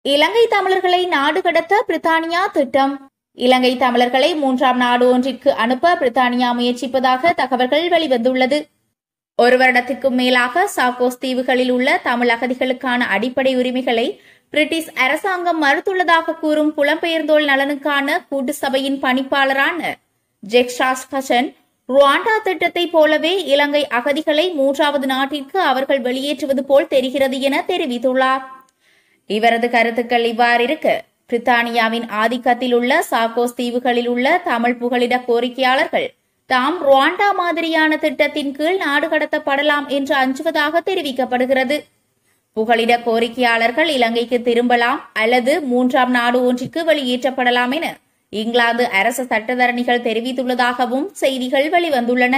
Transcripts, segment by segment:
இலங்கை தமிழர்களை நாடு கடத்த பிரித்தானியா திட்டம் இலங்கை தமிழர்களை மூன்றாம் நாடு ஒன்றிற்கு அனுப்ப பிரித்தானியா முயற்சிப்பதாக தகவல்கள் வெளிவந்துள்ளது ஒரு வருடத்திற்கும் மேலாக சாக்கோஸ் தீவுகளில் உள்ள தமிழ் அகதிகளுக்கான அடிப்படை உரிமைகளை பிரிட்டிஷ் அரசாங்கம் மறுத்துள்ளதாக கூறும் புலம்பெயர்ந்தோர் நலனுக்கான கூட்டு சபையின் பணிப்பாளரான ஜெக்ஷாஸ் கசன் ருவாண்டா திட்டத்தைப் போலவே இலங்கை அகதிகளை மூன்றாவது நாட்டிற்கு அவர்கள் வெளியேற்றுவது போல் தெரிகிறது என தெரிவித்துள்ளார் இவரது கருத்துக்கள் இவ்வாறிருக்க பிரித்தானியாவின் ஆதிக்கத்தில் உள்ள சாக்கோஸ் தீவுகளில் உள்ள தமிழ் புகலிட கோரிக்கையாளர்கள் தாம் ருவாண்டா மாதிரியான திட்டத்தின் கீழ் நாடு கடத்தப்படலாம் என்று அஞ்சுவதாக தெரிவிக்கப்படுகிறது புகலிட கோரிக்கையாளர்கள் இலங்கைக்கு திரும்பலாம் அல்லது மூன்றாம் நாடு ஒன்றிற்கு வெளியேற்றப்படலாம் என இங்கிலாந்து அரசு சட்டத்தரணிகள் தெரிவித்துள்ளதாகவும் செய்திகள் வெளிவந்துள்ளன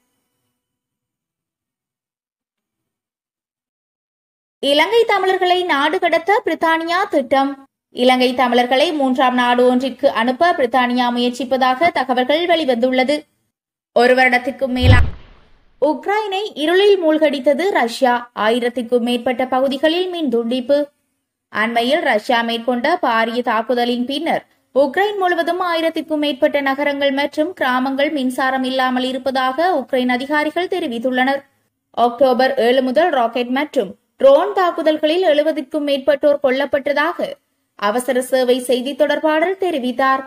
இலங்கை தமிழர்களை நாடு கடத்த பிரித்தானியா திட்டம் இலங்கை தமிழர்களை மூன்றாம் நாடு ஒன்றிற்கு அனுப்ப பிரித்தானியா முயற்சிப்பதாக தகவல்கள் வெளிவந்துள்ளது ஒரு வருடத்திற்கும் மேலா உக்ரைனை இருளில் மூழ்கடித்தது ரஷ்யா ஆயிரத்திற்கும் மேற்பட்ட பகுதிகளில் மின் துண்டிப்பு அண்மையில் ரஷ்யா மேற்கொண்ட பாரிய தாக்குதலின் பின்னர் உக்ரைன் முழுவதும் ஆயிரத்திற்கும் மேற்பட்ட நகரங்கள் மற்றும் கிராமங்கள் மின்சாரம் இல்லாமல் இருப்பதாக உக்ரைன் அதிகாரிகள் தெரிவித்துள்ளனர் அக்டோபர் ஏழு முதல் ராக்கெட் மற்றும் ட்ரோன் தாக்குதல்களில் எழுபதுக்கும் மேற்பட்டோர் கொல்லப்பட்டதாக அவசர சேவை செய்தி தொடர்பாளர் தெரிவித்தார்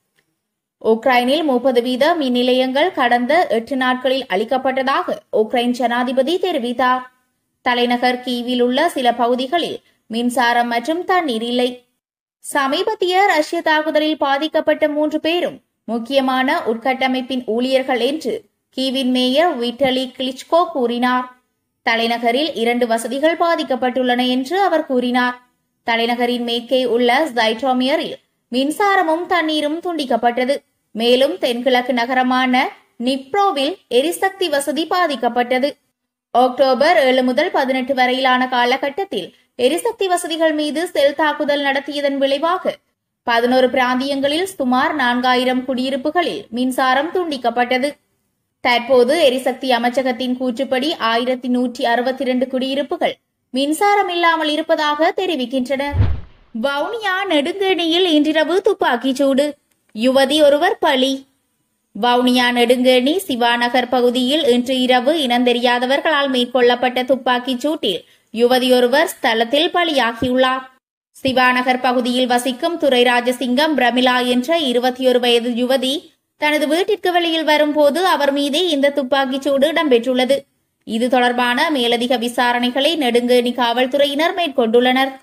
உக்ரைனில் முப்பது வீத மின் நிலையங்கள் கடந்த எட்டு நாட்களில் அளிக்கப்பட்டதாக உக்ரைன் ஜனாதிபதி தெரிவித்தார் தலைநகர் கீவில் உள்ள சில பகுதிகளில் மின்சாரம் மற்றும் தண்ணீர் இல்லை சமீபத்திய ரஷ்ய தாக்குதலில் பாதிக்கப்பட்ட மூன்று பேரும் முக்கியமான உட்கட்டமைப்பின் ஊழியர்கள் என்று கீவின் மேயர் விட்டலி கிளிச்கோ கூறினார் தலைநகரில் இரண்டு வசதிகள் பாதிக்கப்பட்டுள்ளன என்று அவர் கூறினார் தலைநகரின் மேற்கே உள்ள ஜைட்ரோமியரில் மின்சாரமும் தண்ணீரும் துண்டிக்கப்பட்டது மேலும் தென்கிழக்கு நகரமான நிப்ரோவில் எரிசக்தி வசதி பாதிக்கப்பட்டது அக்டோபர் ஏழு முதல் பதினெட்டு வரையிலான காலகட்டத்தில் எரிசக்தி வசதிகள் மீது செல் தாக்குதல் நடத்தியதன் விளைவாக பதினோரு பிராந்தியங்களில் சுமார் நான்காயிரம் குடியிருப்புகளில் மின்சாரம் துண்டிக்கப்பட்டது தற்போது எரிசக்தி அமைச்சகத்தின் கூற்றுப்படி ஆயிரத்தி நூற்றி அறுபத்தி இரண்டு குடியிருப்புகள் மின்சாரம் இல்லாமல் இருப்பதாக தெரிவிக்கின்றனர் வவுனியா நெடுங்கேணியில் இன்றிரவு துப்பாக்கிச் சூடு யுவதி ஒருவர் பலி வவுனியா நெடுங்கேணி சிவாநகர் பகுதியில் இன்று இரவு இனந்தெரியாதவர்களால் மேற்கொள்ளப்பட்ட துப்பாக்கிச் சூட்டில் யுவதியொருவர் ஸ்தலத்தில் பலியாகியுள்ளார் சிவாநகர் பகுதியில் வசிக்கும் துரை ராஜசிங்கம் பிரமிளா என்ற இருபத்தி ஒரு வயது யுவதி தனது வீட்டிற்கு வெளியில் வரும்போது அவர் மீதே இந்த துப்பாக்கிச் சூடு இடம்பெற்றுள்ளது இது தொடர்பான மேலதிக விசாரணைகளை நெடுங்கேணி காவல்துறையினர் மேற்கொண்டுள்ளனர்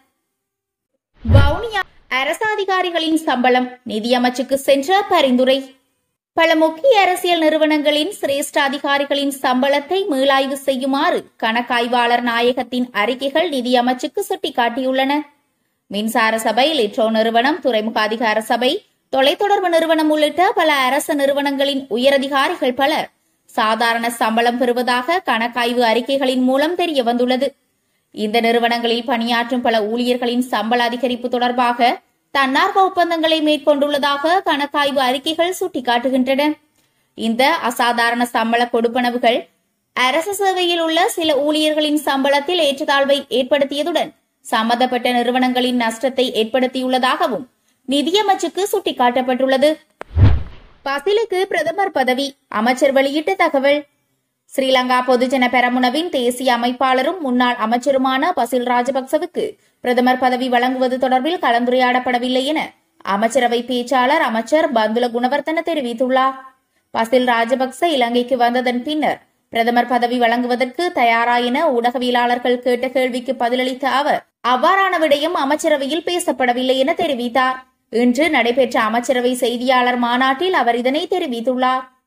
வவுனியா அரசு அதிகாரிகளின் சம்பளம் நிதியமைச்சுக்கு சென்ற பரிந்துரை பல முக்கிய அரசியல் நிறுவனங்களின் சிரேஷ்ட அதிகாரிகளின் சம்பளத்தை மீளாய்வு செய்யுமாறு கணக்காய்வாளர் நாயகத்தின் அறிக்கைகள் நிதியமைச்சுக்கு சுட்டிக்காட்டியுள்ளன மின்சார சபை லிட்ரோ நிறுவனம் துறைமுக அதிகார சபை தொலைத்தொடர்பு நிறுவனம் உள்ளிட்ட பல அரசு நிறுவனங்களின் உயரதிகாரிகள் பலர் சாதாரண சம்பளம் பெறுவதாக கணக்காய்வு அறிக்கைகளின் மூலம் தெரிய வந்துள்ளது இந்த நிறுவனங்களில் பணியாற்றும் பல ஊழியர்களின் சம்பள அதிகரிப்பு தொடர்பாக தன்னார்வ ஒப்பந்தங்களை மேற்கொண்டுள்ளதாக கணக்காய்வு அறிக்கைகள் சுட்டிக்காட்டுகின்றன இந்த அசாதாரண சம்பள கொடுப்பனவுகள் அரசு சேவையில் உள்ள சில ஊழியர்களின் சம்பளத்தில் ஏற்றத்தாழ்வை ஏற்படுத்தியதுடன் சம்பந்தப்பட்ட நிறுவனங்களின் நஷ்டத்தை ஏற்படுத்தியுள்ளதாகவும் நிதியமைச்சுக்கு சுட்டிக்காட்டப்பட்டுள்ளது பசிலுக்கு பிரதமர் பதவி அமைச்சர் வெளியிட்ட தகவல் ஸ்ரீலங்கா பொதுஜன பெரமுனவின் தேசிய அமைப்பாளரும் முன்னாள் அமைச்சருமான பசில் ராஜபக்சவுக்கு பிரதமர் பதவி வழங்குவது தொடர்பில் கலந்துரையாடப்படவில்லை என அமைச்சரவை பேச்சாளர் அமைச்சர் பந்துல குணவர்த்தன தெரிவித்துள்ளார் பசில் ராஜபக்ச இலங்கைக்கு வந்ததன் பின்னர் பிரதமர் பதவி வழங்குவதற்கு தயாரா என ஊடகவியலாளர்கள் கேட்ட கேள்விக்கு பதிலளித்த அவர் அவ்வாறான விடயம் அமைச்சரவையில் பேசப்படவில்லை என தெரிவித்தார் இன்று நடைபெற்ற அமைச்சரவை செய்தியாளர் மாநாட்டில் அவர் இதனை தெரிவித்துள்ளார்